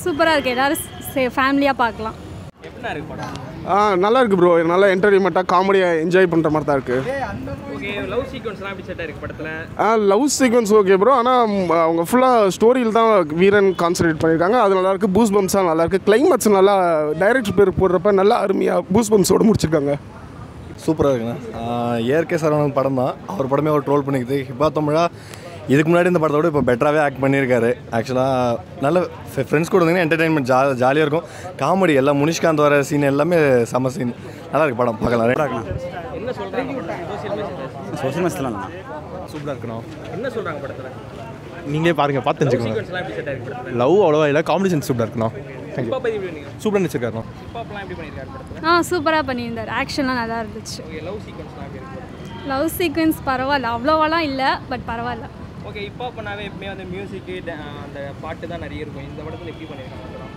சூப்பராக இருக்குது எல்லோரும் ஃபேமிலியாக பார்க்கலாம் எப்படிண்ணா இருக்கு படம் ஆ நல்லா இருக்கு ப்ரோ நல்லா என்டர்டைன்மெண்ட்டாக காமெடியாக என்ஜாய் பண்ணுற மாதிரி தான் இருக்குது ஓகே லவ் சீக்வன்ஸ்லாம் எப்படி செட் ஆயிருக்கு படத்தில் ஆ லவ் சீக்வன்ஸ் ஓகே ப்ரோ ஆனால் அவங்க ஃபுல்லாக ஸ்டோரியில் தான் வீரன் கான்சன்ட்ரேட் பண்ணியிருக்காங்க அது நல்லா இருக்கு பூஸ் பம்ப்ஸாக நல்லா இருக்கு கிளைமேக்ஸ் நல்லா டைரக்டர் பேர் போடுறப்ப நல்லா அருமையாக பூஸ் பம்ப்ஸோடு முடிச்சிருக்காங்க சூப்பராக இருக்குண்ணா ஏற்கே சரவணன் படம் தான் அவர் படமே அவர் ட்ரோல் பண்ணிக்குது ஹிப்பா தமிழா இதுக்கு முன்னாடி இந்த படத்தோட இப்போ பெட்டராகவே ஆக்ட் பண்ணியிருக்காரு ஆக்சுவலாக நல்ல ஃப்ரெண்ட்ஸ் கூட இருந்தீங்கன்னா என்டர்டைன்மெண்ட் ஜா ஜாலியாக இருக்கும் காமெடி எல்லாம் முனிஷ்காந்த் வர சீன் எல்லாமே செம சீன் நல்லா இருக்கு படம் பார்க்கலாம் என்ன சொல்கிறாங்க சோசியல் மெசேஜ் சோசியல் மெசேஜ்லாம் சூப்பராக இருக்கணும் என்ன சொல்கிறாங்க படத்தில் நீங்களே பாருங்க பார்த்து தெரிஞ்சுக்கோங்க சீக்வன்ஸ்லாம் எப்படி செட் ஆயிருக்கு படத்தில் லவ் அவ்வளோவா இல்லை காம்படிஷன் சூப்பராக இருக்கணும் தேங்க்யூ இப்போ பற்றி எப்படி பண்ணீங்க சூப்பராக நினச்சிருக்காரு ஹிப்ஹாப்லாம் எப்படி பண்ணியிருக்காரு படத்தில் ஆ சூப்பராக பண்ணியிருந்தார் ஆக்ஷன்லாம் நல்லா இருந்துச்சு ஓகே லவ் சீக்வன்ஸ்லாம் எப்படி இருக்கு லவ் சீக்வன்ஸ் பரவாயில்ல அவ்வளோவாலாம் இல்லை பட் பரவாயில்ல ஓகே ஹிப்ஹாப்னாவே எப்பவுமே வந்து மியூசிக்கு அந்த பாட்டு தான் நிறைய இருக்கும் இந்த படத்தில் எப்படி பண்ணியிருக்காங்க அதெல்லாம்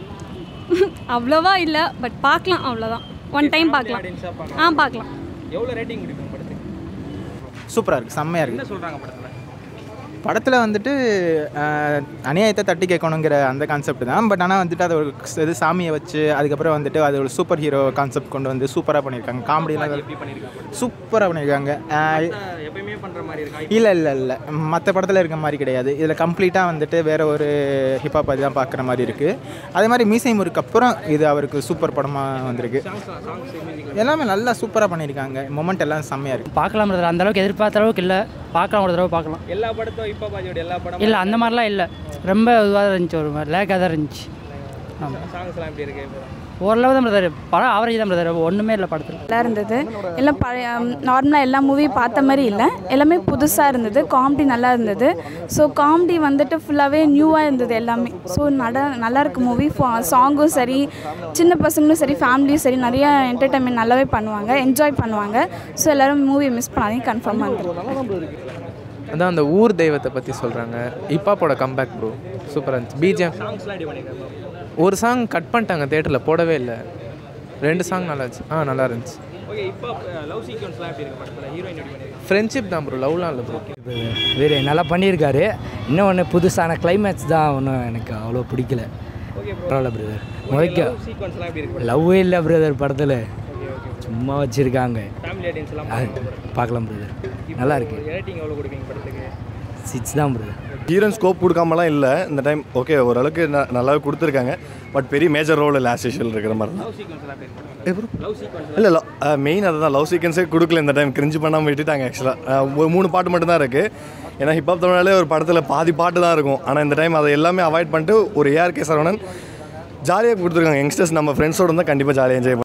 அவ்வளோவா இல்லை பட் பார்க்கலாம் அவ்வளோதான் ஒன் டைம் பார்க்கலாம் ஆடியன்ஸாக ஆ பார்க்கலாம் பார்க்கலாம் எவ்வளோ ரேட்டிங் கொடுக்கும் படத்துக்கு சூப்பராக இருக்குது செம்மையாக என்ன இருக்குது சொல்கிறாங்க படத்தில் படத்தில் வந்துட்டு அஹ், அநியாயத்தை தட்டி கேட்கணுங்கிற அந்த கான்செப்ட் தான் பட் ஆனால் வந்துட்டு அதை ஒரு இது சாமியை வச்சு அதுக்கப்புறம் வந்துட்டு அது ஒரு சூப்பர் ஹீரோ கான்செப்ட் கொண்டு வந்து சூப்பராக பண்ணியிருக்காங்க காமெடியெலாம் எப்படி பண்ணியிருக்காங்க படத்தில் சூப்பராக பண்ணியிருக்காங்க அஹ், எப்பயுமே பண்ணுற மாதிரி இருக்கா இல்லை இல்லை இல்லை மற்ற படத்தில் இருக்க மாதிரி கிடையாது இதில் கம்ப்ளீட்டாக வந்துட்டு வேறு ஒரு ஹிப்ஹாப் தான் பார்க்குற மாதிரி இருக்குது அதே மாதிரி மீசை முறுக்கு அப்புறம் இது அவருக்கு சூப்பர் படமாக வந்திருக்கு எல்லாமே நல்லா சூப்பராக பண்ணியிருக்காங்க மொமெண்ட் எல்லாம் செம்மையாக இருக்குது பார்க்கலாம் brother. அந்த அளவுக்கு எதிர்பார்த்த அளவுக்கு இல்லை பார்க்கலாம் ஒரு தடவை பார்க்கலாம் எல்லா படத்தும் இப்போ பாஜியோட எல்லா படமும் இல்லை அந்த மாதிரிலாம் இல்லை ரொம்ப இதுவாக தான் இருந்துச்சு ஒரு மாதிரி லேக்காக தான் இருந்துச்சு ஆமாம் சாங்ஸ்லாம் எப்படி இருக்கு ஓரளவு தான் பிரதர் படம் ஆவரேஜ் தான் பிரதர் ஒன்றுமே இல்லை படத்தில் நல்லா இருந்தது எல்லாம் பழைய நார்மலாக எல்லா மூவி பார்த்த மாதிரி இல்லை எல்லாமே புதுசாக இருந்தது காமெடி நல்லா இருந்தது ஸோ காமெடி வந்துட்டு ஃபுல்லாகவே நியூவாக இருந்தது எல்லாமே ஸோ நட நல்லா இருக்கு மூவி சாங்கும் சரி சின்ன பசங்களும் சரி ஃபேமிலியும் சரி நிறைய என்டர்டைன்மெண்ட் நல்லாவே பண்ணுவாங்க என்ஜாய் பண்ணுவாங்க ஸோ எல்லோரும் மூவியை மிஸ் பண்ணாதீங்க கன்ஃபார்மாக வந்துருக்காங்க அதான் அந்த ஊர் தெய்வத்தை பற்றி சொல்கிறாங்க ஹிப்ஹாப்போட கம்பேக் ப்ரோ சூப்பராக இருந்துச்சு பிஜிஎம் சாங்ஸ்லாம் எப்படி பண்ணியிருக்காங்க ஒரு சாங் கட் பண்ணிட்டாங்க தேட்டரில் போடவே இல்லை ரெண்டு சாங் நல்லா இருந்துச்சு ஆ நல்லா இருந்துச்சு ஓகே இப்போ லவ் சீக்வன்ஸ்லாம் எப்படி இருக்கு படத்தில் ஹீரோயின் எப்படி பண்ணியிருக்காங்க ஃப்ரெண்ட்ஷிப் தான் ப்ரோ லவ்லாம் இல்லை ப்ரோ வேறு நல்லா பண்ணியிருக்காரு இன்னும் ஒன்று புதுசான கிளைமேக்ஸ் தான் ஒன்றும் எனக்கு அவ்வளோ பிடிக்கல ஓகே பரவாயில்ல பிரதர் முதல்ல லவ் சீக்வன்ஸ்லாம் எப்படி இருக்கு லவ்வே இல்லை பிரதர் படத்தில் சும்மா வச்சுருக்காங்க ஃபேமிலி ஆடியன்ஸ் எல்லாம் பார்க்கலாம் பிரதர் நல்லா இருக்கு ரேட்டிங் எவ்வளோ கொடுப்பீங்க படத்துக்கு சிக்ஸ் தான் பிரதர் ஹீரோயின் ஸ்கோப் கொடுக்காமலாம் இல்லை இந்த டைம் ஓகே ஓரளவுக்கு ந- நல்லாவே கொடுத்துருக்காங்க பட் பெரிய மேஜர் ரோல் இல்லை ஆஸ் யூஷுவல் இருக்கிற மாதிரி தான் லவ் சீக்வன்ஸ்லாம் எப்படி இருக்கு லவ் சீக்வன்ஸ் இல்லை இல்லை மெயின் அதுதான் லவ் சீக்வன்ஸே கொடுக்கல இந்த டைம் கிரிஞ்சு பண்ணாமல் விட்டுட்டாங்க ஆக்சுவலாக மூணு பாட்டு மட்டும் தான் இருக்குது ஏன்னா ஹிப்ஹாப் தமிழாலே ஒரு படத்தில் பாதி பாட்டு தான் இருக்கும் ஆனால் இந்த டைம் அதை எல்லாமே அவாய்ட் பண்ணிட்டு ஒரு ஏஆர்கே சரவணன் ஜாலியாக கொடுத்துருக்காங்க யங்ஸ்டர்ஸ் நம்ம ஃப்ரெண்ட்ஸோட இருந்தால் கண்டிப்பாக ஜாலியாக என்ஜாய்